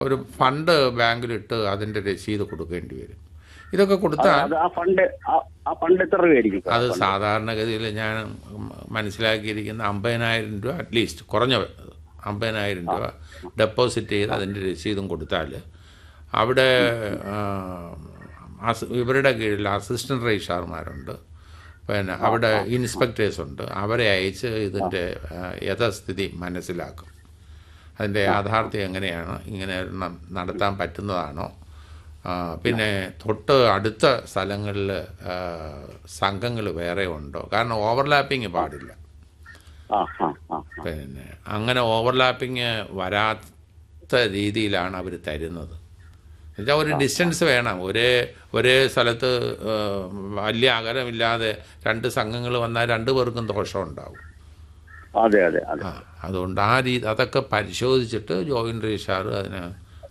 ഒരു ഫണ്ട് ബാങ്കിലിട്ട് അതിൻ്റെ രസീത് കൊടുക്കേണ്ടി വരും ഇതൊക്കെ കൊടുത്താൽ അത് ആ ഫണ്ട് ആ- ആ ഫണ്ട് എത്ര രൂപയായിരിക്കും സാർ? അത് സാധാരണഗതിയിൽ ഞാൻ മനസ്സിലാക്കിയിരിക്കുന്ന അമ്പതിനായിരം രൂപ അറ്റ്ലീസ്റ്റ് കുറഞ്ഞ അമ്പതിനായിരം രൂപ ഡെപ്പോസിറ്റ് ചെയ്ത് അതിൻ്റെ രസീതും കൊടുത്താൽ അവിടെ ആ, അസ് ഇവരുടെ കീഴിൽ അസിസ്റ്റൻറ്റ് രജിസ്ട്രാർമാരുണ്ട് പിന്നെ അവിടെ ഇൻസ്പെക്ടേഴ്സ് ഉണ്ട് അവരെ അയച്ച് ഇതിൻ്റെ ആ, യഥാസ്ഥിതി മനസ്സിലാക്കും അതിൻ്റെ യാഥാർത്ഥ്യം എങ്ങനെയാണ് ഇങ്ങനെ ഒരെണ്ണം നടത്താൻ പറ്റുന്നതാണോ ആ, പിന്നെ തൊട്ട് അടുത്ത സ്ഥലങ്ങളിൽ സംഘങ്ങൾ വേറെ ഉണ്ടോ കാരണം ഓവർലാപ്പിങ് പാടില്ല ആ ആ ആ ആ. പിന്നെ അങ്ങനെ ഓവർലാപ്പിങ് വരാത്ത രീതിയിലാണ് അവർ തരുന്നത് എന്നുവെച്ചാൽ ഒരു ഡിസ്റ്റൻസ് വേണം ഒരേ ഒരേ സ്ഥലത്ത് ആ, വലിയ അകലമില്ലാതെ രണ്ട് സംഘങ്ങൾ വന്നാൽ രണ്ടു പേർക്കും ദോഷം ഉണ്ടാവും അതെ അതെ അതെ ആ അതുകൊണ്ട് ആ രീതി അതൊക്കെ പരിശോധിച്ചിട്ട് ജോയിൻ്റ് രജിസ്ട്രാർ അതിന്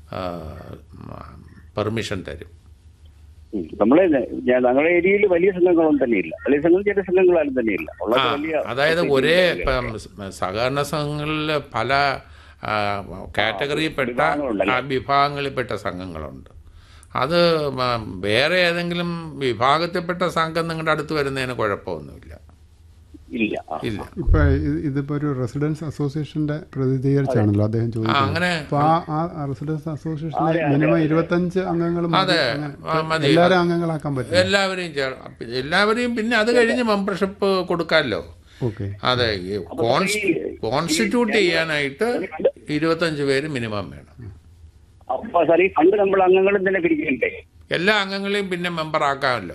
പെർമിഷൻ തരും ഉം. നമ്മളെ ഞാൻ ഞങ്ങളുടെ ഏരിയയിൽ വലിയ സംഘങ്ങളൊന്നും തന്നെയില്ല വലിയ സംഘങ്ങൾ ചെറിയ സംഘങ്ങളാരും തന്നെയില്ല ഉള്ളത് ആ വലിയ അതായത് ഒരേ ഇപ്പം സഹകരണ സംഘങ്ങളിൽ പല ആ, കാറ്റഗറിയിൽപ്പെട്ട വിഭാഗങ്ങളുണ്ടല്ലോ. ആ, വിഭാഗങ്ങളിൽപ്പെട്ട സംഘങ്ങളുണ്ട് അത് മ- വേറെ ഏതെങ്കിലും വിഭാഗത്തിൽപ്പെട്ട സംഘം നിങ്ങളുടെ അടുത്ത് വരുന്നതിന് കുഴപ്പമൊന്നുമില്ല ഇല്ല ആ. ഇല്ല ഇപ്പൊ ഇത് ഇതിപ്പോ ഒരു റെസിഡൻസ് അസോസിയേഷന്റെ പ്രതിനിധീകരിച്ചാണല്ലോ അദ്ദേഹം ആ, ചോദിച്ചത് അങ്ങനെ അപ്പൊ ആ ആ റെസിഡൻസ് അസോസിയേഷനിലെ മിനിമം ഇരുപത്തഞ്ച് അംഗങ്ങൾ മതി. അതെ, അങ്ങനെ ആ, മതി. എല്ലാവരും അംഗങ്ങളാക്കാൻ പറ്റും എല്ലാവരെയും ചേർ എല്ലാവരെയും പിന്നെ അത് കഴിഞ്ഞ് മെമ്പർഷിപ്പ് കൊടുക്കാമല്ലോ ഓക്കെ അതെ ഈ കോൺസ് കോൺസ്റ്റിറ്റ്യൂട്ട് ചെയ്യാനായിട്ട് ഇരുപത്തഞ്ച് പേര് മിനിമം വേണം അപ്പൊ സാർ ഈ ഫണ്ട് നമ്മൾ അംഗങ്ങളും തന്നെ പിരിക്കണ്ടേ എല്ലാ അംഗങ്ങളെയും പിന്നെ മെമ്പർ ആക്കാമല്ലോ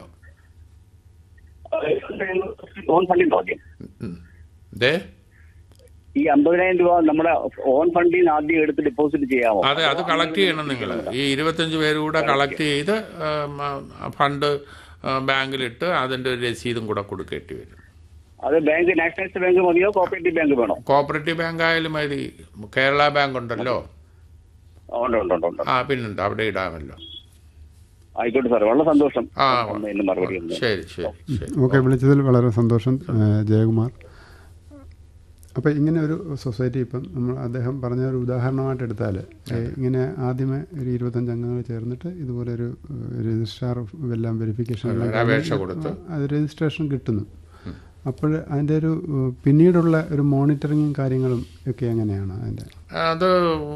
ഓൺ ഫണ്ടിൽ നോക്കി ഉം. ദേ ഈ അമ്പതിനായിരം രൂപ നമ്മുടെ ഓൺ ഫണ്ടിൽ നിന്ന് ആദ്യം എടുത്ത് ഡെപ്പോസിറ്റ് ചെയ്യാമോ അതെ അത് കളക്ട് ചെയ്യണം നിങ്ങൾ ഈ ഇരുപത്തഞ്ച് പേര് കൂടെ കളക്ട് ചെയ്ത് ഉം, ആ, ഫണ്ട് ആ, ബാങ്കിലിട്ട് അതിൻ്റെ ഒരു രസീതും കൂടെ കൊടുക്കേണ്ടി വരും അത് ബാങ്ക് നാഷണലൈസ്ഡ് ബാങ്ക് മതിയോ കോപ്പറേറ്റീവ് ബാങ്ക് വേണോ കോപ്പറേറ്റീവ് ബാങ്ക് ആയാലും മതി കേരള ബാങ്ക് ഉണ്ടല്ലോ ഉണ്ട് ഉണ്ട് ഉണ്ട് ഉണ്ട് ആ പിന്നുണ്ട് അവിടെ ഇടാമല്ലോ ആയിക്കോട്ടെ സാർ വളരെ സന്തോഷം ആ ഒന്ന് മറുപടി ഒന്ന് ശരി ശരി ശരി ഓക്കെ വിളിച്ചതിൽ വളരെ സന്തോഷം ഏഹ് ജയകുമാർ അപ്പോൾ ഇങ്ങനെ ഒരു സൊസൈറ്റി ഇപ്പം നമ്മൾ അദ്ദേഹം പറഞ്ഞ ഒരു ഉദാഹരണമായിട്ട് എടുത്താൽ ഇങ്ങനെ ആദ്യമേ ഒരു ഇരുപത്തഞ്ച് അംഗങ്ങൾ ചേർന്നിട്ട് ഇതുപോലെ ഒരു ഏഹ്, രജിസ്ട്രാർ എല്ലാം വെരിഫിക്കേഷൻ എല്ലാം ഒരു അപേക്ഷ കൊടുത്ത് അത് രജിസ്ട്രേഷൻ കിട്ടുന്നു അപ്പോൾ അതിൻ്റെ ഒരു ഏഹ്, പിന്നീടുള്ള ഒരു മോണിറ്ററിങ്ങും കാര്യങ്ങളും ഒക്കെ എങ്ങനെയാണ് അതിൻ്റെ അത്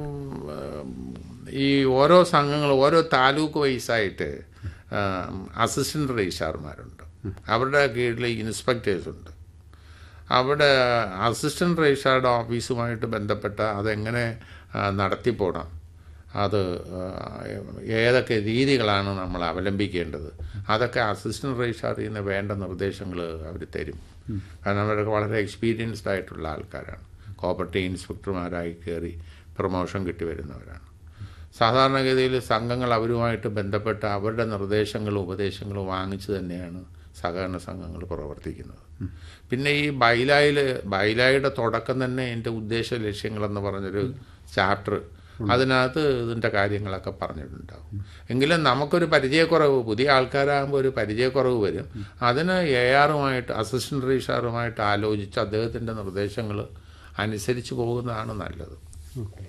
ഈ ഓരോ സംഘങ്ങൾ ഓരോ താലൂക്ക് വൈസായിട്ട് അസിസ്റ്റൻ്റ് രജിസ്ട്രാർമാരുണ്ട് അവരുടെ കീഴിൽ ഇൻസ്പെക്ടേഴ്സ് ഉണ്ട് അവിടെ അസിസ്റ്റൻ്റ് രജിസ്ട്രാറുടെ ഓഫീസുമായിട്ട് ബന്ധപ്പെട്ട അതെങ്ങനെ ആ, നടത്തിപ്പോണം അത് ആ, ഏതൊക്കെ രീതികളാണ് നമ്മൾ അവലംബിക്കേണ്ടത് അതൊക്കെ അസിസ്റ്റൻ്റ് രജിസ്ട്രാറിൽ നിന്ന് വേണ്ട നിർദ്ദേശങ്ങൾ അവർ തരും കാരണം അവരൊക്കെ വളരെ എക്സ്പീരിയൻസ്ഡ് ആയിട്ടുള്ള ആൾക്കാരാണ് കോപ്പറേറ്റീവ് ഇൻസ്പെക്ടർമാരായി കയറി പ്രൊമോഷൻ കിട്ടി വരുന്നവരാണ് സാധാരണഗതിയിൽ സംഘങ്ങൾ അവരുമായിട്ട് ബന്ധപ്പെട്ട അവരുടെ നിർദ്ദേശങ്ങളും ഉപദേശങ്ങളും വാങ്ങിച്ചു തന്നെയാണ് സഹകരണ സംഘങ്ങൾ പ്രവർത്തിക്കുന്നത് പിന്നെ ഈ ബൈലായിൽ ബൈലായുടെ തുടക്കം തന്നെ എൻ്റെ ഉദ്ദേശ ലക്ഷ്യങ്ങളെന്ന് പറഞ്ഞൊരു ചാപ്റ്റർ അതിനകത്ത് ഇതിൻ്റെ കാര്യങ്ങളൊക്കെ പറഞ്ഞിട്ടുണ്ടാവും എങ്കിലും നമുക്കൊരു പരിചയക്കുറവ് പുതിയ ആൾക്കാരാകുമ്പോൾ ഒരു പരിചയക്കുറവ് വരും അതിന് എ ആറുമായിട്ട് അസിസ്റ്റൻ്റ് രജിസ്ട്രാറുമായിട്ട് ആലോചിച്ച് അദ്ദേഹത്തിൻ്റെ നിർദ്ദേശങ്ങൾ അനുസരിച്ച് പോകുന്നതാണ് നല്ലത് ഓക്കെ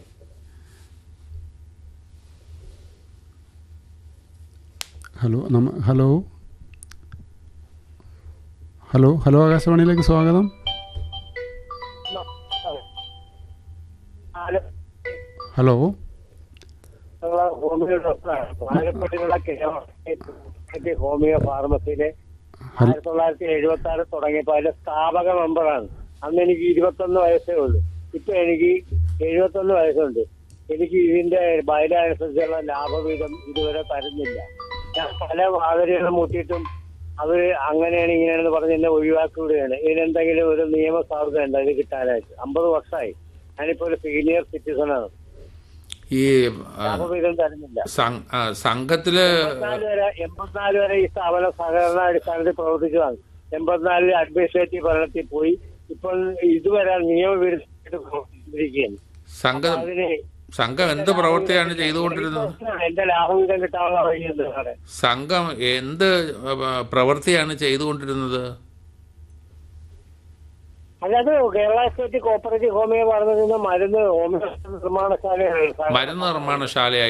ഹലോ നമ്മ ഹലോ ഹലോ ഹലോ ആകാശവാണിയിലേക്ക് സ്വാഗതം ഹലോ ഞങ്ങള് ഹോമിയോ ഡോക്ടറാണ് വാഴപ്പള്ളിയുള്ള കേരള ഹോമിയോ ഫാർമസിയിലെ ആയിരത്തി തൊള്ളായിരത്തി എഴുപത്തി ആറ് തുടങ്ങിയപ്പോ അതിന്റെ സ്ഥാപക മെമ്പറാണ് അന്ന് എനിക്ക് ഇരുപത്തൊന്ന് വയസ്സേ ഉള്ളൂ ഇപ്പൊ എനിക്ക് എഴുപത്തൊന്ന് വയസ്സുണ്ട് എനിക്ക് ഇതിന്റെ ബയല അനുസരിച്ചുള്ള ലാഭവിധം ഇതുവരെ തരുന്നില്ല ഞാൻ പല മാതിരികളും മുട്ടിയിട്ടും അവര് അങ്ങനെയാണ് ഇങ്ങനെയാണെന്ന് പറഞ്ഞ് എന്നെ ഒഴിവാക്കുകയാണ് ഇതിനെന്തെങ്കിലും ഒരു നിയമസാധ്യത ഉണ്ട് ഇത് കിട്ടാനായിട്ട് അമ്പത് വർഷമായി ഞാനിപ്പോ ഒരു സീനിയർ സിറ്റിസൺ ആണ് ഈ ആ, ലാഭവിധം തരുന്നില്ല സം- ആ, സംഘത്തില് എൺപത്തിനാല് വരെ എൺപത്തിനാല് വരെ ഈ സ്ഥാപനം സഹകരണ അടിസ്ഥാനത്തിൽ പ്രവർത്തിച്ചതാണ് എൺപത്തിനാലിൽ അഡ്മിനിസ്ട്രേറ്റീവ് ഭരണത്തിൽ പോയി ഇപ്പോൾ ഇതുവരെ നിയമവിരുദ്ധമായിട്ട് പ്രവർത്തിച്ചിരിക്കുകയാണ് സംഘം അതിന് സംഘം എന്ത് പ്രവൃത്തിയാണ് ചെയ്തുകൊണ്ടിരുന്നത് എന്റെ ലാഭവിധം കിട്ടാനുള്ള വഴിയുണ്ട് സാറേ സംഘം എന്ത് ആ, പ്രവൃത്തിയാണ് ചെയ്തുകൊണ്ടിരുന്നത് അല്ലാതെ കേരള സ്റ്റേറ്റ് കോപ്പറേറ്റീവ് ഹോമിയോ പറഞ്ഞിരുന്ന മരുന്ന് ഹോമിയോ നിർമ്മാണശാലയാണ് സാർ. മരുന്ന് നിർമ്മാണശാല